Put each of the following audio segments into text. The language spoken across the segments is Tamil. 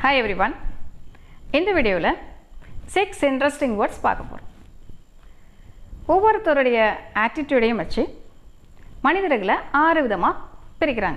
ஹாய் எவ்ரி ஒன் இந்த வீடியோவில் சிக்ஸ் இன்ட்ரெஸ்டிங் வேர்ட்ஸ் பார்க்க போகிறோம் ஒவ்வொருத்தருடைய ஆட்டிடியூடையும் வச்சு மனிதர்களை ஆறு விதமாக பிரிக்கிறாங்க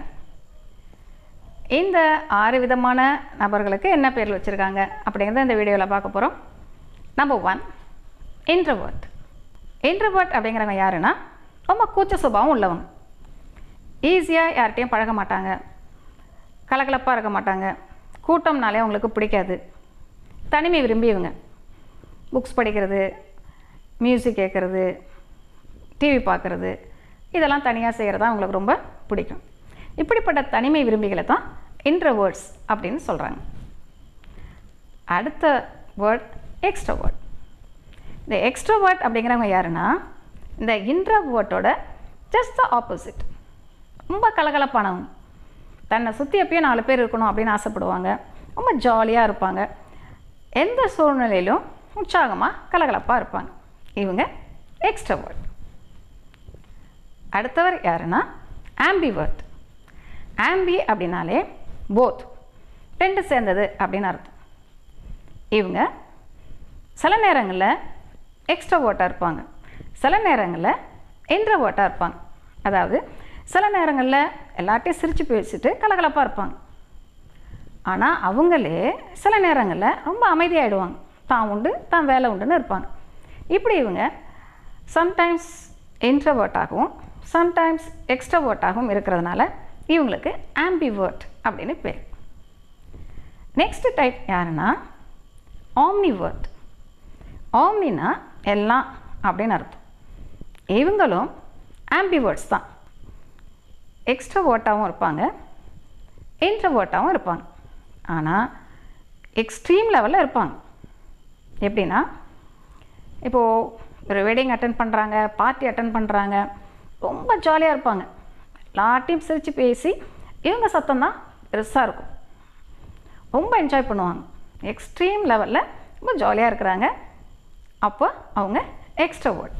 இந்த ஆறு விதமான நபர்களுக்கு என்ன பேர் வச்சுருக்காங்க அப்படிங்கிறத இந்த வீடியோவில் பார்க்க போகிறோம் நம்பர் ஒன் இன்ட்ரவர்ட் இன்ட்ரவர்ட் அப்படிங்கிறவங்க யாருன்னா ரொம்ப கூச்ச சுபாவம் உள்ளவங்க ஈஸியாக யார்கிட்டையும் பழக மாட்டாங்க கலகலப்பாக இருக்க மாட்டாங்க கூட்டம்னாலே அவங்களுக்கு பிடிக்காது தனிமை விரும்பியவங்க புக்ஸ் படிக்கிறது மியூசிக் கேட்குறது டிவி பார்க்குறது இதெல்லாம் தனியாக செய்கிறது அவங்களுக்கு ரொம்ப பிடிக்கும் இப்படிப்பட்ட தனிமை விரும்பிகளை தான் இன்ட்ரவேர்ட்ஸ் அப்படின்னு சொல்கிறாங்க அடுத்த வேர்ட் எக்ஸ்ட்ரோவேர்ட் இந்த எக்ஸ்ட்ரோவேர்ட் அப்படிங்கிறவங்க யாருன்னா இந்த இன்ட்ரவேர்ட்டோட ஜஸ்ட் த ஆப்போசிட் ரொம்ப கலகலப்பானவங்க தன்னை சுற்றி எப்பயும் நாலு பேர் இருக்கணும் அப்படின்னு ஆசைப்படுவாங்க ரொம்ப ஜாலியாக இருப்பாங்க எந்த சூழ்நிலையிலும் உற்சாகமாக கலகலப்பாக இருப்பாங்க இவங்க எக்ஸ்ட்ரவர்ட் அடுத்தவர் யாருன்னா ஆம்பிவர்ட் ஆம்பி அப்படின்னாலே போத் ரெண்டு சேர்ந்தது அப்படின்னு அர்த்தம் இவங்க சில நேரங்களில் எக்ஸ்ட்ரவோட்டாக இருப்பாங்க சில நேரங்களில் இன்ட்ரவோட்டாக இருப்பாங்க அதாவது சில நேரங்களில் எல்லார்ட்டையும் சிரித்து பேசிட்டு கலகலப்பாக இருப்பாங்க ஆனால் அவங்களே சில நேரங்களில் ரொம்ப அமைதியாகிடுவாங்க தான் உண்டு தான் வேலை உண்டுன்னு இருப்பாங்க இப்படி இவங்க சம்டைம்ஸ் இன்ட்ரவர்ட்டாகவும் சம்டைம்ஸ் எக்ஸ்ட்ரவர்ட்டாகவும் இருக்கிறதுனால இவங்களுக்கு ஆம்பிவர்ட் அப்படின்னு பேர் நெக்ஸ்ட் டைப் யாருன்னா ஆம்னிவர்ட் ஆம்னினா எல்லாம் அப்படின்னு அர்த்தம் இவங்களும் ஆம்பிவர்ட்ஸ் தான் எக்ஸ்ட்ரவோட்டாகவும் இருப்பாங்க இன்ட்ரவோட்டாகவும் இருப்பாங்க ஆனால் எக்ஸ்ட்ரீம் லெவலில் இருப்பாங்க எப்படின்னா இப்போது ஒரு வெட்டிங் அட்டன் பண்ணுறாங்க பார்ட்டி அட்டன் பண்ணுறாங்க ரொம்ப ஜாலியாக இருப்பாங்க எல்லார்ட்டையும் சிரித்து பேசி இவங்க சத்தம் தான் பெருசாக இருக்கும் ரொம்ப என்ஜாய் பண்ணுவாங்க எக்ஸ்ட்ரீம் லெவலில் ரொம்ப ஜாலியாக இருக்கிறாங்க அப்போ அவங்க எக்ஸ்ட்ரவோர்ட்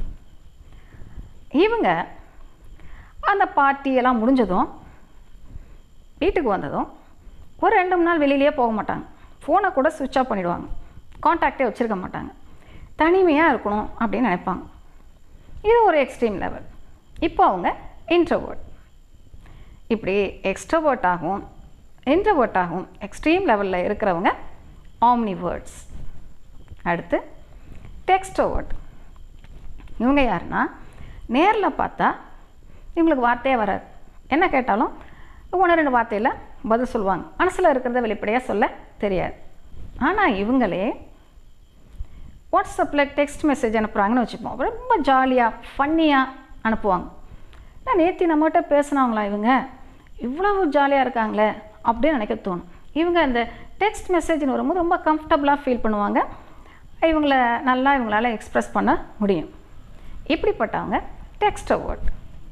இவங்க அந்த பார்ட்டி எல்லாம் முடிஞ்சதும் வீட்டுக்கு வந்ததும் ஒரு ரெண்டு மூணு நாள் வெளியிலேயே போக மாட்டாங்க ஃபோனை கூட சுவிட்ச் ஆஃப் பண்ணிவிடுவாங்க காண்டாக்டே வச்சுருக்க மாட்டாங்க தனிமையாக இருக்கணும் அப்படின்னு நினைப்பாங்க இது ஒரு எக்ஸ்ட்ரீம் லெவல் இப்போ அவங்க இன்ட்ரவோர்ட் இப்படி எக்ஸ்ட்ரவோர்ட் ஆகும் இன்ட்ரவோர்ட் ஆகும் எக்ஸ்ட்ரீம் லெவலில் இருக்கிறவங்க ஆம்னி வேர்ட்ஸ் அடுத்து டெக்ஸ்ட்ரோவர்ட் இவங்க யாருன்னா நேரில் பார்த்தா இவங்களுக்கு வார்த்தையே வராது என்ன கேட்டாலும் ஒன்று ரெண்டு வார்த்தையில் பதில் சொல்லுவாங்க மனசில் இருக்கிறத வெளிப்படையாக சொல்ல தெரியாது ஆனால் இவங்களே வாட்ஸ்அப்பில் டெக்ஸ்ட் மெசேஜ் அனுப்புகிறாங்கன்னு வச்சுப்போம் ரொம்ப ஜாலியாக ஃபன்னியாக அனுப்புவாங்க நான் நேற்று நம்மகிட்ட பேசினவங்களா இவங்க இவ்வளவு ஜாலியாக இருக்காங்களே அப்படின்னு நினைக்க தோணும் இவங்க அந்த டெக்ஸ்ட் மெசேஜ்னு வரும்போது ரொம்ப கம்ஃபர்டபுளாக ஃபீல் பண்ணுவாங்க இவங்கள நல்லா இவங்களால எக்ஸ்ப்ரெஸ் பண்ண முடியும் இப்படிப்பட்டவங்க டெக்ஸ்ட் அவார்ட்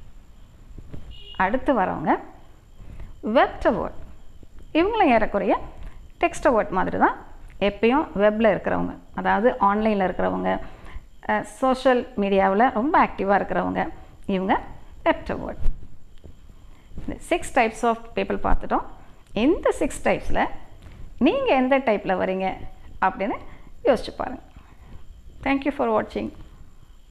அடுத்து வரவங்க வெப்ட் அவார்ட் இவங்களும் ஏறக்குறைய டெக்ஸ்ட் அவார்ட் மாதிரி தான் எப்பயும் வெப்பில் இருக்கிறவங்க அதாவது ஆன்லைனில் இருக்கிறவங்க சோஷியல் மீடியாவில் ரொம்ப ஆக்டிவாக இருக்கிறவங்க இவங்க வெப்ட் அவார்ட் இந்த சிக்ஸ் டைப்ஸ் ஆஃப் பீப்புள் பார்த்துட்டோம் இந்த சிக்ஸ் டைப்ஸில் நீங்கள் எந்த டைப்பில் வரீங்க அப்படின்னு யோசிச்சு பாருங்கள் தேங்க்யூ ஃபார் வாட்சிங்